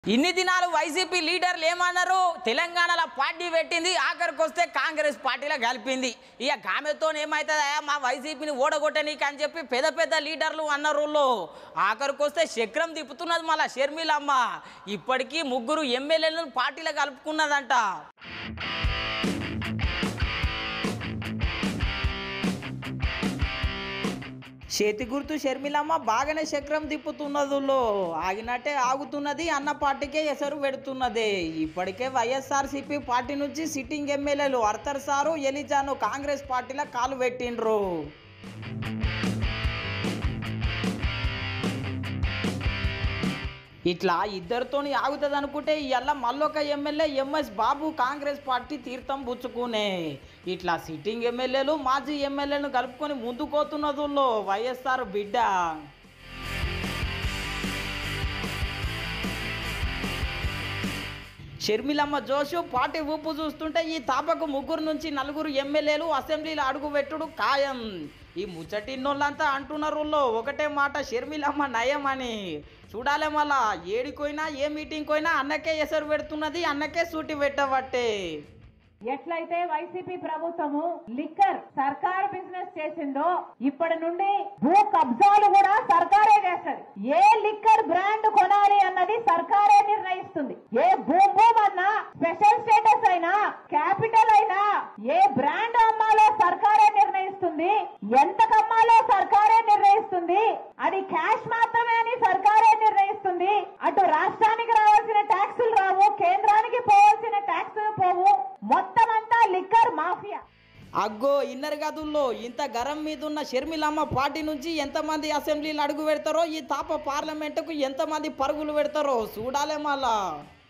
ఇన్ని దినాలు వైసీపీ లీడర్లు ఏమన్నారు తెలంగాణలో పార్టీ పెట్టింది ఆఖరికి వస్తే కాంగ్రెస్ పార్టీలో కలిపింది ఇక గామెతో ఏమవుతుందా మా వైసీపీని ఓడగొట్టనీకి అని చెప్పి పెద్ద పెద్ద లీడర్లు అన్నారు ఆఖరికి వస్తే చక్రం తిప్పుతున్నది మళ్ళా షర్మిలమ్మ ఇప్పటికీ ముగ్గురు ఎమ్మెల్యేలను పార్టీలో కలుపుకున్నదంట చేతి గుర్తు షర్మిలమ్మ బాగానే చక్రం తిప్పుతున్నదులో ఆగినట్టే ఆగుతున్నది అన్న పార్టీకే ఎసరు పెడుతున్నది ఇప్పటికే వైఎస్ఆర్సీపీ పార్టీ నుంచి సిట్టింగ్ ఎమ్మెల్యేలు అర్తర్ సారు ఎలిజాను కాంగ్రెస్ పార్టీలో కాలు పెట్టిండ్రు ఇట్లా ఇద్దరితోని ఆగుతుంది అనుకుంటే ఇవాళ మళ్ళొక MLA MS Babu Congress party తీర్థం పుచ్చుకునే ఇట్లా సిట్టింగ్ ఎమ్మెల్యేలు మాజీ ఎమ్మెల్యేలను కలుపుకొని ముందుకోతున్నదుల్లో వైఎస్ఆర్ బిడ్డ షర్మిలమ్మ జోషు పార్టీ ఊపు చూస్తుంటే ఈ తాపకు ముగ్గురు నుంచి నలుగురు ఎమ్మెల్యేలు అసెంబ్లీలో అడుగుపెట్టుడు ఖాయం ఈ ముచ్చటిన్నోళ్ళంతా అంటున్నారు ఒకటే మాట షర్మిలమ్మ నయం అని చూడాలే మళ్ళా ఏడికోయినా ఏ మీటింగ్ పోయినా అన్నకే ఎసరు పెడుతున్నది అన్నకే సూటి పెట్టబట్టే ఎట్లయితే వైసీపీ ప్రభుత్వము లిక్కర్ సర్కార్ బిజినెస్ చేసిందో ఇప్పటి నుండి భూ కబ్జాలు కూడా సర్కారే చేస్తది ఏ లిక్కర్ బ్రాండ్ కొనాలి అన్నది సర్కారే నిర్ణయిస్తుంది ఏ భూమ్ భూమ్ అన్నా స్పెషల్ స్టేటస్ అయినా క్యాపిటల్ అయినా ఏ బ్రాండ్ అమ్మాలో సర్కారే నిర్ణయిస్తుంది ఎంత కమ్మాలో సర్కారే నిర్ణయిస్తుంది అది క్యాష్ మాత్రమే అని సర్కారే నిర్ణయిస్తుంది అటు రాష్ట్రానికి రావాల్సిన ట్యాక్సులు రావు కేంద్రానికి పోవాల్సిన ట్యాక్సులు పోవు మొత్తం అంతా లిక్కర్ మాఫియా అగ్గో ఇన్నర్ గదుల్లో ఇంత గరం మీద ఉన్న షర్మిలమ్మ పార్టీ నుంచి ఎంతమంది అసెంబ్లీలు అడుగు పెడతారో ఈ తాప పార్లమెంటుకు ఎంతమంది పరుగులు పెడతారో చూడాలే మళ్ళా